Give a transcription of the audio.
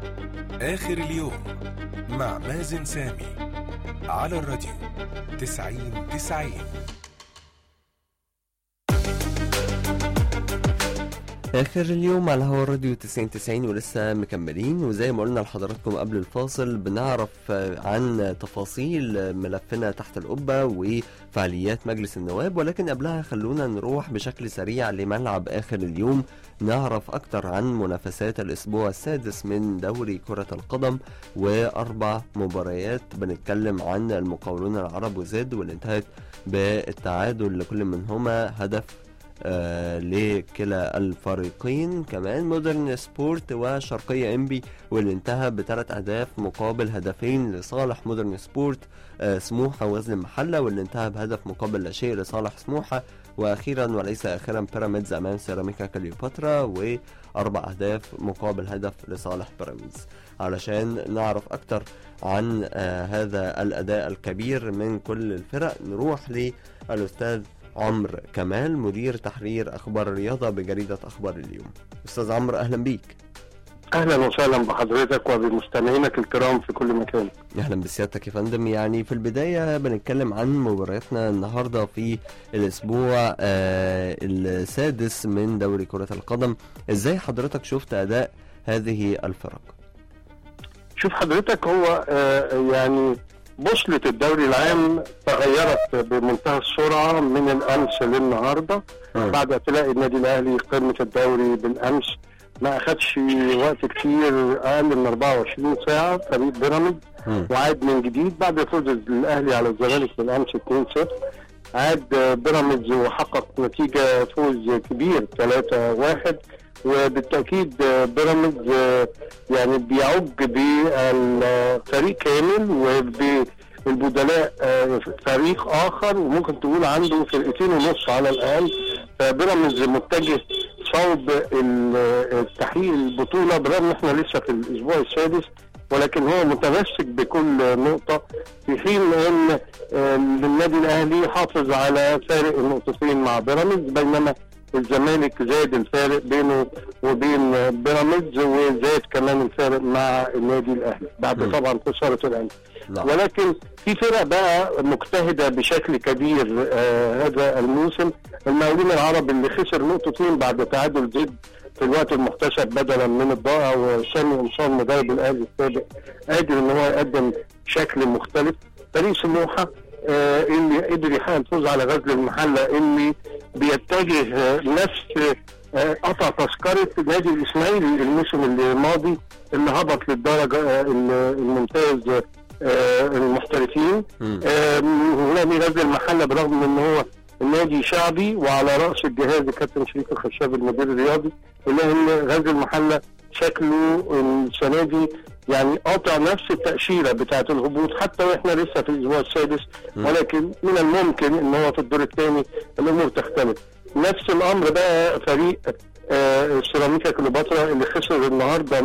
آخر اليوم مع مازن سامي على الراديو تسعين تسعين آخر اليوم على هوا الراديو 90 90 ولسه مكملين وزي ما قلنا لحضراتكم قبل الفاصل بنعرف آه، عن تفاصيل ملفنا تحت القبة وفعاليات مجلس النواب ولكن قبلها خلونا نروح بشكل سريع لملعب آخر اليوم نعرف أكتر عن منافسات الأسبوع السادس من دوري كرة القدم وأربع مباريات بنتكلم عن المقاولون العرب وزد واللي انتهت بالتعادل لكل منهما هدف آه لكلا الفريقين كمان مودرن سبورت وشرقية انبي واللي انتهى بثلاث اهداف مقابل هدفين لصالح مودرن سبورت آه سموحة وزن المحلة واللي انتهى بهدف مقابل لا شيء لصالح سموحة واخيرا وليس اخيرا بيراميدز امام سيراميكا كليوباترا واربع اهداف مقابل هدف لصالح بيراميدز علشان نعرف اكتر عن آه هذا الاداء الكبير من كل الفرق نروح للاستاذ عمرو كمال مدير تحرير اخبار الرياضه بجريده اخبار اليوم استاذ عمرو اهلا بيك اهلا وسهلا بحضرتك وبمستمعينك الكرام في كل مكان اهلا بسيادتك يا فندم يعني في البدايه بنتكلم عن مبارياتنا النهارده في الاسبوع آه السادس من دوري كره القدم ازاي حضرتك شفت اداء هذه الفرق شوف حضرتك هو آه يعني بوصلة الدوري العام تغيرت بمنتهى السرعة من الأمس للنهاردة مم. بعد اعتلاء النادي الأهلي قمة الدوري بالأمس ما أخدش وقت كتير أقل من 24 ساعة فريق بيراميدز مم. وعاد من جديد بعد فوز الأهلي على الزمالك بالأمس 2-0 عاد بيراميدز وحقق نتيجة فوز كبير 3-1 وبالتأكيد بيراميدز يعني بيعج بالفريق كامل وبالبدلاء فريق آخر وممكن تقول عنده فرقتين ونص على الأقل فبيراميدز متجه صوب ال- تحقيق البطولة برغم ان احنا لسه في الأسبوع السادس ولكن هو متمسك بكل نقطة في حين ان آه، النادي الاهلي حافظ على فارق النقطتين مع بيراميدز بينما الزمالك زاد الفارق بينه وبين بيراميدز وزاد كمان الفارق مع النادي الاهلي بعد م. طبعا خساره الاهلي نعم ولكن في فرق بقى مجتهده بشكل كبير آه هذا الموسم المقاولين العرب اللي خسر نقطتين بعد تعادل زد في الوقت المحتسب بدلا من الضائع وسامي قمصان مدرب الاهلي السابق قادر ان هو يقدم شكل مختلف فريق سموحه آه اللي قدر يحقق الفوز على غزل المحله اللي بيتجه آه نفس آه قطع تذكره نادي الاسماعيلي الموسم الماضي اللي هبط للدرجه آه الممتاز آه المحترفين مم. آم، نادي غزل المحله برغم ان هو نادي شعبي وعلى راس الجهاز الكابتن شريف الخشاب المدير الرياضي الا ان غزل المحله شكله السنه دي يعني قاطع نفس التاشيره بتاعه الهبوط حتى واحنا لسه في الاسبوع السادس مم. ولكن من الممكن ان هو في الدور الثاني الامور تختلف نفس الامر بقى فريق آه سيراميكا كليوباترا اللي خسر النهارده